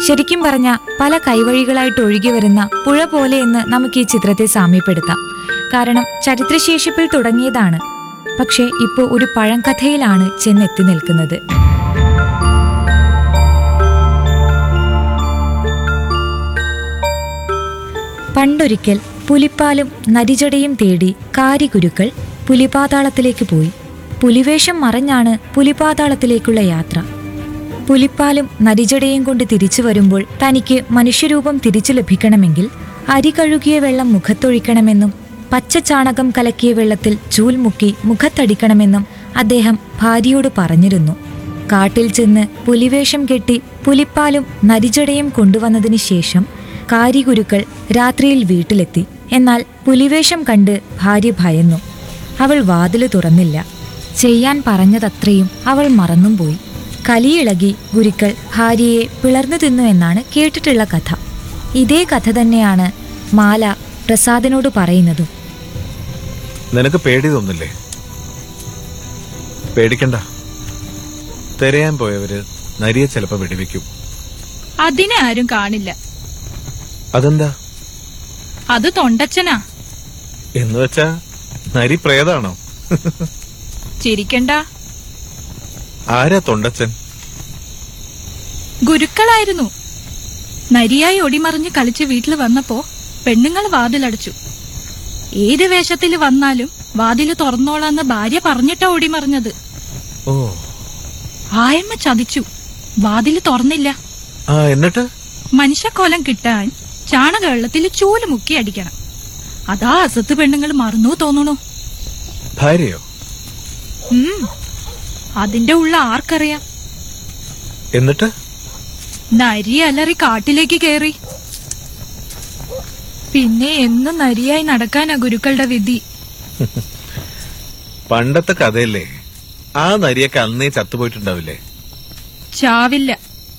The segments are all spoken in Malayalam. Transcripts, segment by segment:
ശരിക്കും പറഞ്ഞ പല കൈവഴികളായിട്ട് ഒഴുകി വരുന്ന പുഴ പോലെയെന്ന് നമുക്ക് ഈ ചിത്രത്തെ സാമ്യപ്പെടുത്താം കാരണം ചരിത്രശേഷിപ്പിൽ തുടങ്ങിയതാണ് പക്ഷേ ഇപ്പോൾ ഒരു പഴങ്കഥയിലാണ് ചെന്നെത്തി നിൽക്കുന്നത് പണ്ടൊരിക്കൽ പുലിപ്പാലും നരിജടയും തേടി കാരിഗുരുക്കൾ പുലിപാതാളത്തിലേക്ക് പോയി പുലിവേഷം മറഞ്ഞാണ് പുലിപാതാളത്തിലേക്കുള്ള യാത്ര പുലിപ്പാലും നരിജടയും കൊണ്ട് തിരിച്ചു വരുമ്പോൾ തനിക്ക് മനുഷ്യരൂപം തിരിച്ചു ലഭിക്കണമെങ്കിൽ അരി കഴുകിയ വെള്ളം മുഖത്തൊഴിക്കണമെന്നും പച്ച ചാണകം കലക്കിയ വെള്ളത്തിൽ ചൂൽ മുക്കി മുഖത്തടിക്കണമെന്നും അദ്ദേഹം ഭാര്യയോട് പറഞ്ഞിരുന്നു കാട്ടിൽ ചെന്ന് പുലിവേഷം കെട്ടി പുലിപ്പാലും നരിജടയും കൊണ്ടുവന്നതിന് ശേഷം കാരിഗുരുക്കൾ രാത്രിയിൽ വീട്ടിലെത്തി എന്നാൽ പുലിവേഷം കണ്ട് ഭാര്യ ഭയന്നു അവൾ വാതില് തുറന്നില്ല ചെയ്യാൻ പറഞ്ഞതത്രയും അവൾ മറന്നും പോയി കലിയിളകി ഗുരുക്കൾ ഭാര്യയെ പിളർന്നു തിന്നു എന്നാണ് കേട്ടിട്ടുള്ള കഥ ഇതേ കഥ തന്നെയാണ് മാല പ്രസാദിനോട് പറയുന്നതും നിനക്ക് പേടി തോന്നില്ലേ പേടിക്കണ്ട തിരയാൻ പോയവര് നരിയെ ചിലപ്പോ വെടിവെക്കും അതിനെ ആരും കാണില്ല അതെന്താ അത് തൊണ്ടച്ചനാ എന്ന് വെച്ചാ നരി പ്രേതാണോ ചിരിക്കണ്ട ആരാ തൊണ്ടച്ചൻ ഗുരുക്കളായിരുന്നു നരിയായി ഒടിമറിഞ്ഞ് കളിച്ച് വീട്ടിൽ വന്നപ്പോ പെണ്ണുങ്ങൾ വാതിലടച്ചു ഏത് വേഷത്തിൽ വന്നാലും വാതില് തുറന്നോളാന്ന് ഭാര്യ പറഞ്ഞിട്ടാ ഒടിമറിഞ്ഞത് ഓ ആയമ്മ ചതിച്ചു വാതില് തുറന്നില്ല ആ എന്നിട്ട് മനുഷ്യക്കോലം കിട്ടാൻ ചാണക വെള്ളത്തിൽ ചൂല് മുക്കി അടിക്കണം അതാ അസത്ത് പെണ്ണുങ്ങൾ മറന്നു തോന്നണു ഭാര്യയോ ഉം അതിന്റെ ഉള്ള ആർക്കറിയാം എന്നിട്ട് നരി അലറി കാട്ടിലേക്ക് കയറി പിന്നെ എന്നും നരിയായി നടക്കാനാ ഗുരുക്കളുടെ വിധി പണ്ടത്തെ കഥയല്ലേ ആ നരിയൊക്കെ അന്നേ ചത്തുപോയിട്ടുണ്ടാവില്ലേ ചാവില്ല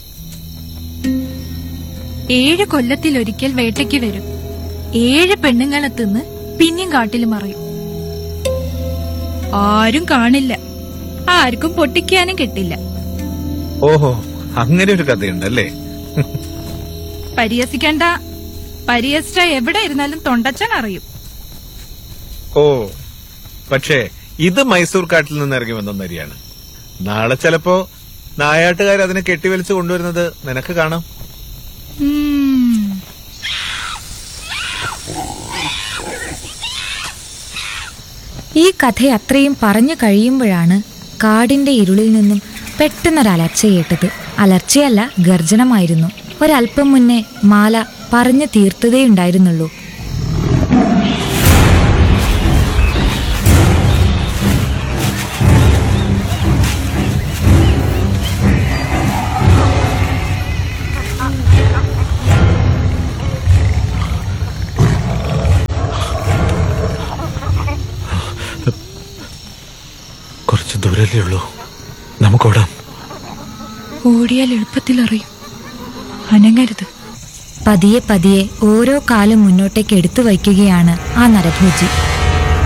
ഏഴ് കൊല്ലത്തിലൊരിക്കൽ വേട്ടയ്ക്ക് വരും ഏഴ് പെണ്ണുങ്ങളെ തിന്ന് പിന്നെയും കാട്ടിൽ മറയും ആരും കാണില്ല ആർക്കും പൊട്ടിക്കാനും കിട്ടില്ല ഓഹോ അങ്ങനെ ഒരു കഥയുണ്ടല്ലേ പരിഹസിക്കണ്ട പരിഹസിച്ച എവിടെ ഇരുന്നാലും തൊണ്ടച്ചൻ അറിയും ഓ പക്ഷേ ഇത് മൈസൂർ കാട്ടിൽ നിന്ന് ഇറങ്ങി വന്ന നരിയാണ് നാളെ ചിലപ്പോ നായാട്ടുകാർ അതിനെ കെട്ടിവലിച്ചു കൊണ്ടുവരുന്നത് നിനക്ക് കാണാം ഉം. ഈ കഥ അത്രയും പറഞ്ഞു കഴിയുമ്പോഴാണ് കാടിന്റെ ഇരുളിൽ നിന്നും പെട്ടെന്നൊരലർച്ച കേട്ടത് അലർച്ചയല്ല ഗർജനമായിരുന്നു ഒരല്പം മുന്നേ മാല പറഞ്ഞു തീർത്തതേ ഉണ്ടായിരുന്നുള്ളൂ കുറച്ച് ദൂരല്ലേ ഉള്ളൂ നമുക്കോടാം ഓടിയാൽ എളുപ്പത്തിൽ അറിയും അനങ്ങരുത് പതിയെ പതിയെ ഓരോ കാലും മുന്നോട്ടേക്ക് എടുത്തു വയ്ക്കുകയാണ് ആ നരഭോജി